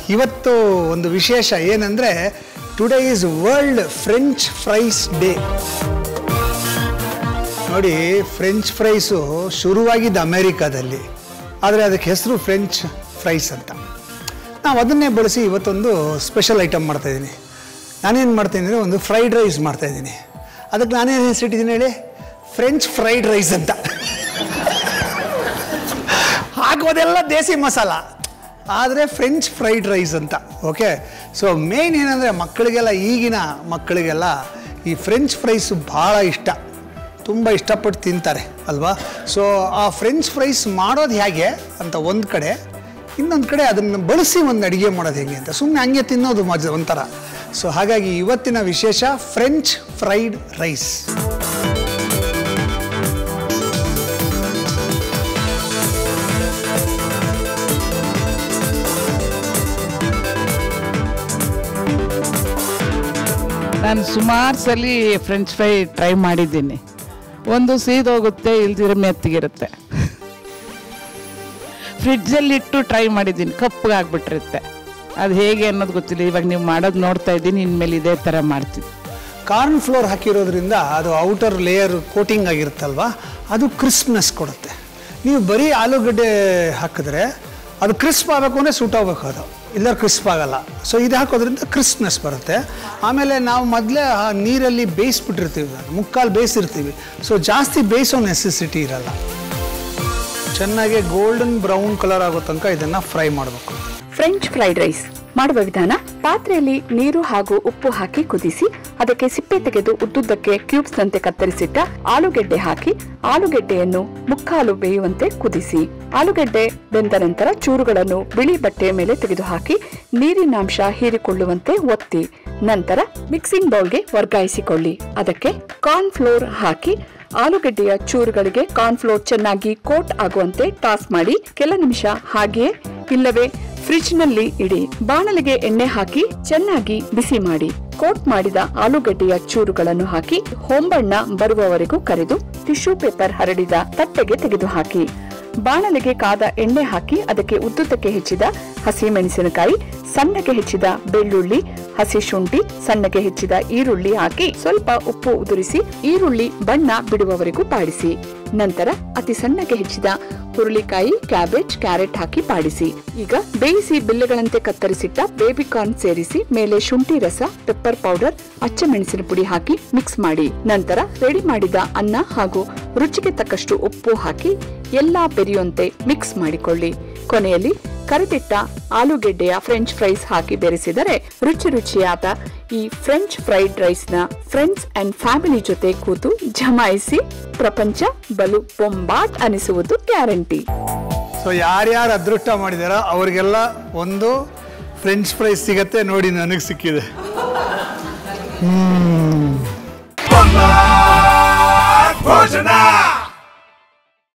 ಇವತ್ತು ಒಂದು ವಿಶೇಷ ಏನಂದರೆ today is world French fries day ನೋಡಿ ಫ್ರೆಂಚ್ ಫ್ರೈಸು ಶುರುವಾಗಿದ್ದು ಅಮೇರಿಕಾದಲ್ಲಿ ಆದರೆ ಅದಕ್ಕೆ ಹೆಸರು ಫ್ರೆಂಚ್ ಫ್ರೈಸ್ ಅಂತ ನಾವು ಅದನ್ನೇ ಬಳಸಿ ಇವತ್ತೊಂದು ಸ್ಪೆಷಲ್ ಐಟಮ್ ಮಾಡ್ತಾಯಿದ್ದೀನಿ ನಾನೇನು ಮಾಡ್ತೀನಿ ಅಂದರೆ ಒಂದು ಫ್ರೈಡ್ ರೈಸ್ ಮಾಡ್ತಾಯಿದ್ದೀನಿ ಅದಕ್ಕೆ ನಾನೇನು ಹೆಸರಿಟ್ಟಿದ್ದೀನಿ ಹೇಳಿ ಫ್ರೆಂಚ್ ಫ್ರೈಡ್ ರೈಸ್ ಅಂತ ಹಾಕೋದೆಲ್ಲ ದೇಸಿ ಮಸಾಲ ಆದರೆ ಫ್ರೆಂಚ್ ಫ್ರೈಡ್ ರೈಸ್ ಅಂತ ಓಕೆ ಸೊ ಮೇನ್ ಏನಂದರೆ ಮಕ್ಕಳಿಗೆಲ್ಲ ಈಗಿನ ಮಕ್ಕಳಿಗೆಲ್ಲ ಈ ಫ್ರೆಂಚ್ ಫ್ರೈಸು ಭಾಳ ಇಷ್ಟ ತುಂಬ ಇಷ್ಟಪಟ್ಟು ತಿಂತಾರೆ ಅಲ್ವಾ ಸೊ ಆ ಫ್ರೆಂಚ್ ಫ್ರೈಸ್ ಮಾಡೋದು ಹೇಗೆ ಅಂತ ಒಂದು ಕಡೆ ಇನ್ನೊಂದು ಕಡೆ ಅದನ್ನು ಬಳಸಿ ಒಂದು ಅಡುಗೆ ಮಾಡೋದು ಹೇಗೆ ಅಂತ ಸುಮ್ಮನೆ ಹಂಗೆ ತಿನ್ನೋದು ಮಜ ಒಂಥರ ಸೊ ಹಾಗಾಗಿ ಇವತ್ತಿನ ವಿಶೇಷ ಫ್ರೆಂಚ್ ಫ್ರೈಡ್ ರೈಸ್ ನಾನು ಸುಮಾರು ಸಲ ಫ್ರೆಂಚ್ ಫ್ರೈ ಟ್ರೈ ಮಾಡಿದ್ದೀನಿ ಒಂದು ಸೀದೋಗುತ್ತೆ ಇಲ್ದಿರ ಮೆತ್ತಗಿರುತ್ತೆ ಫ್ರಿಡ್ಜಲ್ಲಿ ಇಟ್ಟು ಟ್ರೈ ಮಾಡಿದ್ದೀನಿ ಕಪ್ಪಗಾಗ್ಬಿಟ್ಟಿರುತ್ತೆ ಅದು ಹೇಗೆ ಅನ್ನೋದು ಗೊತ್ತಿಲ್ಲ ಇವಾಗ ನೀವು ಮಾಡೋದು ನೋಡ್ತಾ ಇದ್ದೀನಿ ಇನ್ಮೇಲೆ ಇದೇ ಥರ ಮಾಡ್ತೀನಿ ಕಾರ್ನ್ ಫ್ಲೋರ್ ಹಾಕಿರೋದ್ರಿಂದ ಅದು ಔಟರ್ ಲೇಯರ್ ಕೋಟಿಂಗ್ ಆಗಿರುತ್ತಲ್ವ ಅದು ಕ್ರಿಸ್ಪ್ನೆಸ್ ಕೊಡುತ್ತೆ ನೀವು ಬರೀ ಆಲೂಗಡ್ಡೆ ಹಾಕಿದ್ರೆ ಅದು ಕ್ರಿಸ್ಪ್ ಆಗಬೇಕು ಅಂದರೆ ಸೂಟ್ ಆಗಬೇಕು ಅದು ಇಲ್ಲ ಕ್ರಿಸ್ಪ್ ಆಗಲ್ಲ ಸೊ ಇದು ಹಾಕೋದ್ರಿಂದ ಕ್ರಿಸ್ಪ್ನೆಸ್ ಬರುತ್ತೆ ಆಮೇಲೆ ನಾವು ಮೊದಲೇ ನೀರಲ್ಲಿ ಬೇಯಿಸ್ಬಿಟ್ಟಿರ್ತೀವಿ ಮುಕ್ಕಾಲು ಬೇಯಿಸಿರ್ತೀವಿ ಸೊ ಜಾಸ್ತಿ ಬೇಯಿಸೋ ನೆಸೆಸಿಟಿ ಇರಲ್ಲ ಚೆನ್ನಾಗಿ ಗೋಲ್ಡನ್ ಬ್ರೌನ್ ಕಲರ್ ಆಗೋ ತನಕ ಇದನ್ನು ಫ್ರೈ ಮಾಡಬೇಕು ಫ್ರೆಂಚ್ ಫ್ರೈಡ್ ರೈಸ್ ಮಾಡುವ ವಿಧಾನ ಪಾತ್ರೆಯಲ್ಲಿ ನೀರು ಹಾಗೂ ಉಪ್ಪು ಹಾಕಿ ಕುದಿಸಿ ಅದಕ್ಕೆ ಸಿಪ್ಪೆ ತೆಗೆದು ಉದ್ದುದ್ದಕ್ಕೆ ಕ್ಯೂಬ್ಸ್ ನಂತೆ ಕತ್ತರಿಸಿಟ್ಟ ಆಲೂಗೆಡ್ಡೆ ಹಾಕಿ ಆಲೂಗೆಡ್ಡೆಯನ್ನು ಮುಕ್ಕಾಲು ಬೇಯುವಂತೆ ಕುದಿಸಿ ಆಲೂಗೆಡ್ಡೆ ಬೆಂದ ನಂತರ ಚೂರುಗಳನ್ನು ಬಿಳಿ ಬಟ್ಟೆಯ ಮೇಲೆ ತೆಗೆದುಹಾಕಿ ನೀರಿನಾಂಶ ಹೀರಿಕೊಳ್ಳುವಂತೆ ಒತ್ತಿ ನಂತರ ಮಿಕ್ಸಿಂಗ್ ಬೌಲ್ಗೆ ವರ್ಗಾಯಿಸಿಕೊಳ್ಳಿ ಅದಕ್ಕೆ ಕಾರ್ನ್ ಫ್ಲೋರ್ ಹಾಕಿ ಆಲೂಗೆಡ್ಡೆಯ ಚೂರುಗಳಿಗೆ ಕಾರ್ನ್ಫ್ಲೋರ್ ಚೆನ್ನಾಗಿ ಕೋಟ್ ಆಗುವಂತೆ ಟಾಸ್ ಮಾಡಿ ಕೆಲ ನಿಮಿಷ ಹಾಗೆಯೇ ಇಲ್ಲವೇ ಫ್ರಿಡ್ಜ್ ನಲ್ಲಿ ಇಡಿ ಬಾಣಲಿಗೆ ಎಣ್ಣೆ ಹಾಕಿ ಚೆನ್ನಾಗಿ ಬಿಸಿ ಮಾಡಿ ಕೋಟ್ ಮಾಡಿದ ಆಲೂಗಡ್ಡೆಯ ಚೂರುಗಳನ್ನು ಹಾಕಿ ಹೊಂಬಣ್ಣ ಬರುವವರೆಗೂ ಕರೆದು ಟಿಶ್ಯೂ ಪೇಪರ್ ಹರಡಿದ ತಟ್ಟೆಗೆ ತೆಗೆದುಹಾಕಿ ಬಾಣಲಿಗೆ ಕಾದ ಎಣ್ಣೆ ಹಾಕಿ ಅದಕ್ಕೆ ಉದ್ದುದ್ದಕ್ಕೆ ಹೆಚ್ಚಿದ ಹಸಿಮೆಣಸಿನಕಾಯಿ ಸಣ್ಣಗೆ ಹೆಚ್ಚಿದ ಬೆಳ್ಳುಳ್ಳಿ ಹಸಿ ಶುಂಠಿ ಸಣ್ಣಗೆ ಹೆಚ್ಚಿದ ಈರುಳ್ಳಿ ಹಾಕಿ ಸ್ವಲ್ಪ ಉಪ್ಪು ಉದುರಿಸಿ ಈರುಳ್ಳಿ ಬಣ್ಣ ಬಿಡುವವರೆಗೂ ಬಾಡಿಸಿ ನಂತರ ಅತಿ ಸಣ್ಣಗೆ ಹೆಚ್ಚಿದ ಹುರುಳಿಕಾಯಿ ಕ್ಯಾಬೇಜ್ ಕ್ಯಾರೆಟ್ ಹಾಕಿ ಬಾಡಿಸಿ ಈಗ ಬೇಯಿಸಿ ಬಿಲ್ಲೆಗಳಂತೆ ಕತ್ತರಿಸಿಟ್ಟ ಬೇಬಿ ಕಾರ್ನ್ ಸೇರಿಸಿ ಮೇಲೆ ಶುಂಠಿ ರಸ ಪೆಪ್ಪರ್ ಪೌಡರ್ ಅಚ್ಚಮೆಣಸಿನ ಪುಡಿ ಹಾಕಿ ಮಿಕ್ಸ್ ಮಾಡಿ ನಂತರ ರೆಡಿ ಮಾಡಿದ ಅನ್ನ ಹಾಗೂ ರುಚಿಗೆ ತಕ್ಕಷ್ಟು ಉಪ್ಪು ಹಾಕಿ ಎಲ್ಲಾ ಬೆರೆಯುವಂತೆ ಮಿಕ್ಸ್ ಮಾಡಿಕೊಳ್ಳಿ ಕೊನೆಯಲ್ಲಿ ಕರೆದಿಟ್ಟ ಆಲೂಗೆಡ್ಡೆಯ ಫ್ರೆಂಚ್ ಫ್ರೈಸ್ ಹಾಕಿ ಬೆರೆಸಿದರೆ ರುಚಿ ರುಚಿಯಾದ ಈ ಫ್ರೆಂಚ್ ಫ್ರೈಡ್ ರೈಸ್ ನ ಫ್ರೆಂಡ್ಸ್ ಅಂಡ್ ಫ್ಯಾಮಿಲಿ ಜೊತೆ ಕೂತು ಜಮಾಯಿಸಿ ಪ್ರಪಂಚ ಬಲು ಬೊಂಬಾಟ್ ಅನಿಸುವುದು ಗ್ಯಾರಂಟಿ ಸೊ ಯಾರ್ಯಾರು ಅದೃಷ್ಟ ಮಾಡಿದಾರೋ ಅವ್ರಿಗೆಲ್ಲ ಒಂದು ಫ್ರೆಂಚ್ ಫ್ರೈಸ್ ಸಿಗತ್ತೆ ನೋಡಿ ನನಗೆ ಸಿಕ್ಕಿದೆ ಹ್ಮ್